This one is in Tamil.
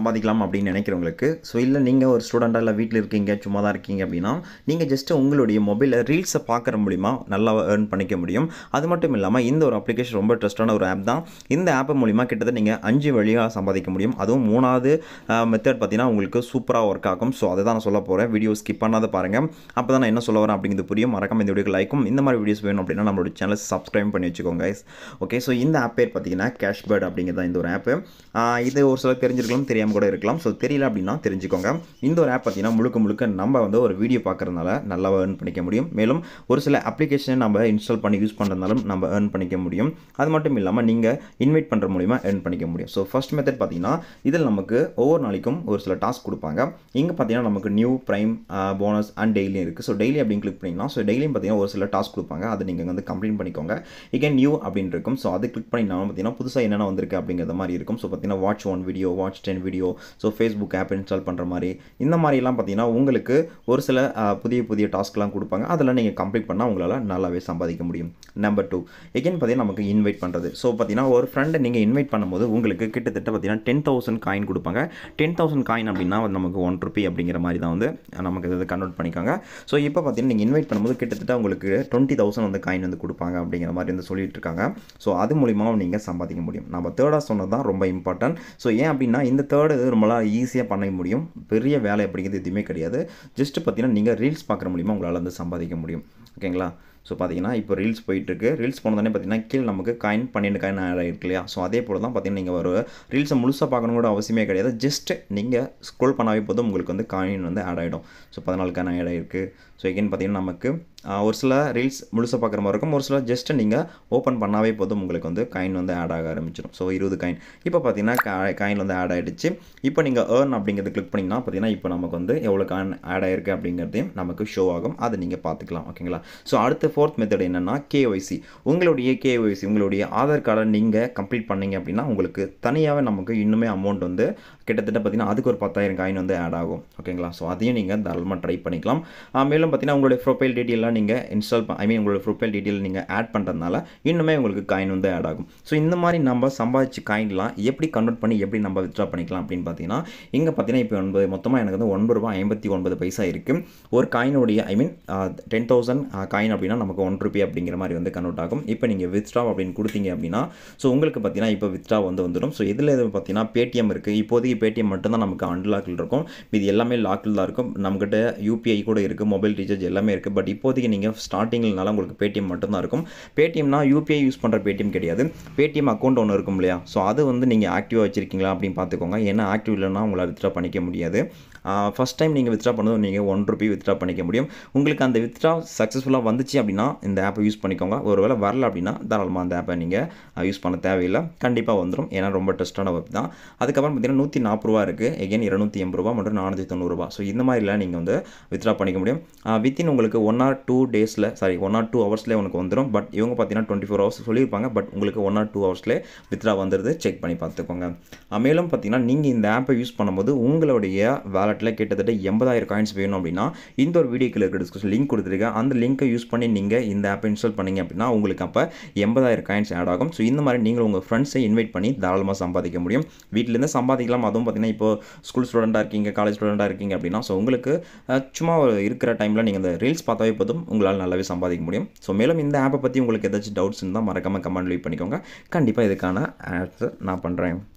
சம்பாதிக்கலாம் அப்படின்னு நினைக்கிறவங்களுக்கு ஸோ இல்லை நீங்கள் ஒரு ஸ்டூடெண்ட்டாக இல்லை வீட்டில் இருக்கீங்க சும்மா தான் இருக்கீங்க அப்படின்னா நீங்கள் ஜஸ்ட்டு உங்களுடைய மொபைலில் ரீல்ஸை பார்க்குற மூலிமா நல்லா ஏர்ன் பண்ணிக்க முடியும் அது மட்டும் இல்லாமல் இந்த ஒரு அப்ளிகேஷன் ரொம்ப ட்ரஸ்டான ஒரு ஆப் தான் இந்த ஆப் மூலிமா கிட்டத்தட்ட நீங்கள் அஞ்சு வழியாக சம்பாதிக்க முடியும் அதுவும் மூணாவது மெத்தட் பார்த்தீங்கன்னா உங்களுக்கு சூப்பராக ஒர்க் ஆகும் ஸோ அதை தான் நான் சொல்ல போகிறேன் வீடியோ ஸ்கிப் பண்ணாத பாருங்கள் அப்போ தான் நான் என்ன சொல்ல வரேன் அப்படிங்கிறது புரியும் மறக்காம இந்த வீடியோக்கு லைக்கும் இந்த மாதிரி வீடியோஸ் வேணும் அப்படின்னா நம்மளோட சேனலை சப்ஸ்கிரைப் பண்ணி வச்சுக்கோங்க guys. ஓகே ஸோ இந்த ஆப் பேர் பார்த்தீங்கன்னா கேஷ்பேர்ட் அப்படிங்கிறது இந்த ஒரு ஆப்பு இது ஒரு சிலர் தெரிஞ்சிருக்கலாம் தெரியாமல் கூட இருக்கலாம் ஸோ தெரியல அப்படின்னா தெரிஞ்சுக்கோங்க இந்த ஒரு ஆப் பார்த்தீங்கன்னா முழுக்க முழுக்க நம்ம வந்து ஒரு வீடியோ பார்க்கறதுனால நல்லா ஏர்ன் பண்ணிக்க முடியும் மேலும் ஒரு சில அப்ளிகேஷன் நம்ம இன்ஸ்டால் பண்ணி யூஸ் பண்ணுறதுனாலும் நம்ம ஏர்ன் பண்ணிக்க முடியும் அது மட்டும் இல்லாமல் நீங்கள் இன்வைட் பண்ணுற மூலிமா ஏர்ன் பண்ணிக்க முடியும் ஸோ ஃபர்ஸ்ட் மெத்தட் பார்த்தீங்கன்னா இதில் நமக்கு ஒவ்வொரு நாளைக்கும் ஒரு சில டாஸ்க் கொடுப்பாங்க இங்கே பார்த்தீங்கன்னா நமக்கு நியூ ப்ரைம் போனஸ் அண்ட் டெய்லியும் இருக்குது ஸோ டெய்லி அப்படின்னு கிளிக் பண்ணிங்கன்னா ஸோ டெய்லியும் பார்த்தீங்கன்னா ஒரு சில டாஸ்க் கொடுப்பாங்க அதை நீங்கள் வந்து கம்ப்ளீட் பண்ணிக்கோங்க இகேன் நியூ அப்படின்னு இருக்கும் ஸோ அது கிளிக் பண்ணினாலும் பார்த்தீங்கன்னா புதுசாக என்னென்ன வந்திருக்கு அப்படிங்கிற மாதிரி இருக்கும் ஸோ பார்த்தீங்கன்னா watch one video watch ten video so Facebook app install பண்ணுற மாதிரி இந்த மாதிரிலாம் பார்த்தீங்கன்னா உங்களுக்கு ஒரு சில அஹ், புதிய புதிய டாஸ்க்லாம் கொடுப்பாங்க அதெல்லாம் நீங்கள் கம்ப்ளீட் பண்ணால் உங்களால் நல்லாவே சம்பாதிக்க முடியும் நம்பர் டூ எகைன் பார்த்தீங்கன்னா நமக்கு இன்வைட் பண்ணுறது ஸோ பார்த்தீங்கன்னா ஒரு ஃப்ரெண்டை நீங்கள் இன்வைட் பண்ணும்போது உங்களுக்கு கிட்டத்தட்ட பார்த்தீங்கன்னா டென் தௌசண்ட் காயின் கொடுப்பாங்க டென் தௌசண்ட் காயின் அப்படின்னா வந்து நமக்கு ஒன் ருபி அப்படிங்கிற மாதிரி தான் வந்து நமக்கு இதை கன்வெர்ட் பண்ணிக்காங்க ஸோ இப்போ பார்த்தீங்கன்னா நீங்கள் இன்வைட் பண்ணும்போது கிட்டத்தட்ட உங்களுக்கு டுவெண்ட்டி தௌசண்ட் வந்து காயின் வந்து கொடுப்பாங்க அப்படிங்கிற மாதிரி வந்து சொல்லிட்டு இருக்காங்க ஸோ அது மூலிமா நீங்கள் சம்பாதிக்க முடியும் நம்ம தேர்டாக சொன்னது தான் ரொம்ப இம்பார்ட்டன்ட் ஸோ ஏன் அப்படின்னா இந்த தேர்டு ரொம்பலாம் ஈஸியாக பண்ண முடியும் பெரிய வேலை அப்படிங்கிறது எதுவுமே கிடையாது ஜஸ்ட் பார்த்தீங்கன்னா நீங்கள் ரீல்ஸ் பார்க்குற மூலிமா உங்களால் வந்து சம்பாதிக்க முடியும் ஓகேங்களா ஸோ பார்த்தீங்கன்னா இப்போ ரீல்ஸ் போயிட்டுருக்கு ரீல்ஸ் போனதானே பார்த்தீங்கன்னா கீழே நமக்கு காயின் பன்னெண்டு காயின் ஆட் ஆகிருக்கு இல்லையா ஸோ அதே போல் தான் பார்த்தீங்கன்னா நீங்கள் ஒரு ரீல்ஸை முழுசாக பார்க்கணும் கூட அவசியமே கிடையாது ஜஸ்ட் நீங்கள் ஸ்க்ரோல் பண்ணாவே போதும் உங்களுக்கு வந்து காயின் வந்து ஆட் ஆகிடும் ஸோ பதினாலு காயின் ஆட் ஆகிருக்கு ஸோ எகைன் பார்த்தீங்கன்னா நமக்கு ஆஹ், ஒரு சில ரீல்ஸ் முழுசாக பார்க்குற மாதிரி இருக்கும் ஒரு சில ஜஸ்ட் நீங்கள் ஓப்பன் பண்ணாவே போதும் உங்களுக்கு வந்து காயின் வந்து ஆட் ஆக ஆரம்பிச்சிடும் ஸோ இருபது காயின் இப்போ பார்த்தீங்கன்னா காயின் வந்து ஆட் ஆகிடுச்சு இப்போ நீங்கள் ஏர்ன் அப்படிங்கிறது கிளிக் பண்ணிங்கன்னா பார்த்தீங்கன்னா இப்போ நமக்கு வந்து எவ்வளோ காயின் ஆட் ஆகிருக்கு அப்படிங்கிறதையும் நமக்கு ஷோ ஆகும் அதை நீங்கள் பார்த்துக்கலாம் ஓகேங்களா ஸோ அடுத்த ஃபோர்த் மெத்தட் என்னென்னா கேஒய்சி உங்களுடைய கேஒய்சி உங்களுடைய ஆதார் கார்டை நீங்கள் கம்ப்ளீட் பண்ணீங்க அப்படின்னா உங்களுக்கு தனியாகவே நமக்கு இன்னுமே அமௌண்ட் வந்து கிட்டத்தட்ட பார்த்தீங்கன்னா அதுக்கு ஒரு பத்தாயிரம் காயின் வந்து ஆட் ஆகும் ஓகேங்களா ஸோ அதையும் நீங்கள் தாராளமாக ட்ரை பண்ணிக்கலாம் ஆஹ் மேலும் பார்த்தீங்கன்னா உங்களுடைய ப்ரொஃபைல் டீட்டெயிலாம் நீங்கள் இன்ஸ்டால் ஐ மீன் உங்களுடைய ப்ரொஃபைல் டீட்டெயில் நீங்கள் ஆட் பண்ணுறதுனால இன்னுமே உங்களுக்கு காயின் வந்து ஆட் ஆகும் ஸோ இந்த மாதிரி நம்ம சம்பாதிச்ச காயின்லாம் எப்படி கன்வெர்ட் பண்ணி எப்படி நம்ம வித்ட்ரா பண்ணிக்கலாம் அப்படின்னு பார்த்தீங்கன்னா இங்கே பார்த்தீங்கன்னா இப்போ ஒன்பது மொத்தமாக எனக்கு வந்து ஒன்பது ரூபாய் ஐம்பத்தி ஒன்பது பைசா இருக்குது ஒரு காயினுடைய I mean ten thousand coin அப்படின்னா நமக்கு ஒன் ருபி அப்படிங்கிற மாதிரி வந்து கன்வெர்ட் ஆகும் இப்போ நீங்கள் வித்ட்ரா அப்படின்னு கொடுத்தீங்க அப்படின்னா ஸோ உங்களுக்கு பார்த்தீங்கன்னா இப்போ வித்ட்ரா வந்து வந்துடும் ஸோ இதில் இது பார்த்தீங்கன்னா பேடிஎம் இருக்குது இப்போதைக்கு பேடிஎம் மட்டும்தான் நமக்கு அன்லாக்கில் இருக்கும் இது எல்லாமே லாக்கில் தான் இருக்கும் நம்மக்கிட்ட யூபிஐ கூட இருக்குது மொபைல் ரீசார்ஜ் எல்லாமே இருக்குது பட் இப்போதைக்கு நீங்கள் ஸ்டார்டிங்னால உங்களுக்கு பேடிஎம் மட்டும்தான் இருக்கும் பேடிஎம்னா யூபிஐ யூஸ் பண்ணுற பேடிஎம் கிடையாது பேடிஎம் அக்கௌண்ட் ஒன்று இருக்கும் இல்லையா ஸோ அது வந்து நீங்கள் ஆக்டிவாக வச்சிருக்கீங்களா அப்படின்னு பார்த்துக்கோங்க ஏன்னா ஆக்டிவ் இல்லைன்னா உங்களால் வித்ட்ரா பண்ணிக்க முடியாது ஃபஸ்ட் டைம் நீங்கள் வித்ட்ரா பண்ணதும் நீங்கள் ஒன் ருபி வித்ட்ரா பண்ணிக்க முடியும் உங்களுக்கு அந்த வித்ட்ரா சக்ஸஸ்ஃபுல்லாக வந்துச்சு அப்படின்னா இந்த ஆப்பை யூஸ் பண்ணிக்கோங்க ஒருவேளை வரல அப்படின்னா தாராளமாக அந்த ஆப்பை நீங்கள் யூஸ் பண்ண தேவையில்லை கண்டிப்பாக வந்துடும் ஏன்னா ரொம்ப டெஸ்டான வெப் தான் அதுக்கப்புறம் பார்த்தீங்கன்னா நூற்றி நாற்பது ரூபா இருக்குது எகைன் இருநூற்றி எண்பது ரூபா மற்றும் நானூற்றி தொண்ணூறுரூபா ஸோ இந்த மாதிரிலாம் நீங்கள் வந்து வித்ட்ரா பண்ணிக்க முடியும் வித்தின் உங்களுக்கு ஒன் ஆர் டூ டேஸில் சாரி ஒன் ஆர் டூ ஹவர்ஸ்லேயே உனக்கு வந்துடும் பட் இவங்க பார்த்தீங்கன்னா டுவெண்ட்டி ஃபோர் ஹவர்ஸ் சொல்லியிருப்பாங்க பட் உங்களுக்கு ஒன் ஆர் டூ ஹவர்ஸ்லேயே வித்ட்ரா வந்துடுது செக் பண்ணி பார்த்துக்கோங்க அஹ் மேலும் பார்த்தீங்கன்னா நீங்கள் இந்த ஆப்பை யூஸ் பண்ணும்போது உங்களுடைய வேலெட்டில் கிட்டத்தட்ட எண்பதாயிரம் காயின்ஸ் வேணும் அப்படின்னா இந்த ஒரு வீடியோக்கில் இருக்கிற டிஸ்கிரிப்ஷன் லிங்க் கொடுத்துருக்கேன் அந்த லிங்கை யூஸ் பண்ணி நீங்கள் இந்த ஆப்பை இன்ஸ்டால் பண்ணீங்க அப்படின்னா உங்களுக்கு அப்போ எண்பதாயிரம் காயின்ஸ் ஆட் ஆகும் ஸோ இந்த மாதிரி நீங்கள் உங்கள் ஃப்ரெண்ட்ஸை இன்வைட் பண்ணி தாராளமாக சம்பாதிக்க முடியும் வீட்டிலேருந்து சம்பாதிக்கலாம் அதுவும் பார்த்தீங்கன்னா இப்போ ஸ்கூல் ஸ்டூடெண்ட்டாக இருக்கீங்க காலேஜ் ஸ்டூடெண்ட்டாக இருக்கீங்க அப்படின்னா ஸோ உங்களுக்கு அஹ், சும்மா ஒரு இருக்கிற டைமில் நீங்கள் இந்த ரீல்ஸ் பார்த்தாவே போதும் உங்களால் நல்லாவே சம்பாதிக்க முடியும் ஸோ மேலும் இந்த ஆப்பை பற்றி உங்களுக்கு ஏதாச்சும் டவுட்ஸ் இருந்தால் மறக்காமல் கமெண்ட் லீவ் பண்ணிக்கோங்க கண்டிப்பாக இதுக்கான ஆன்சர் நான் பண்ணுறேன்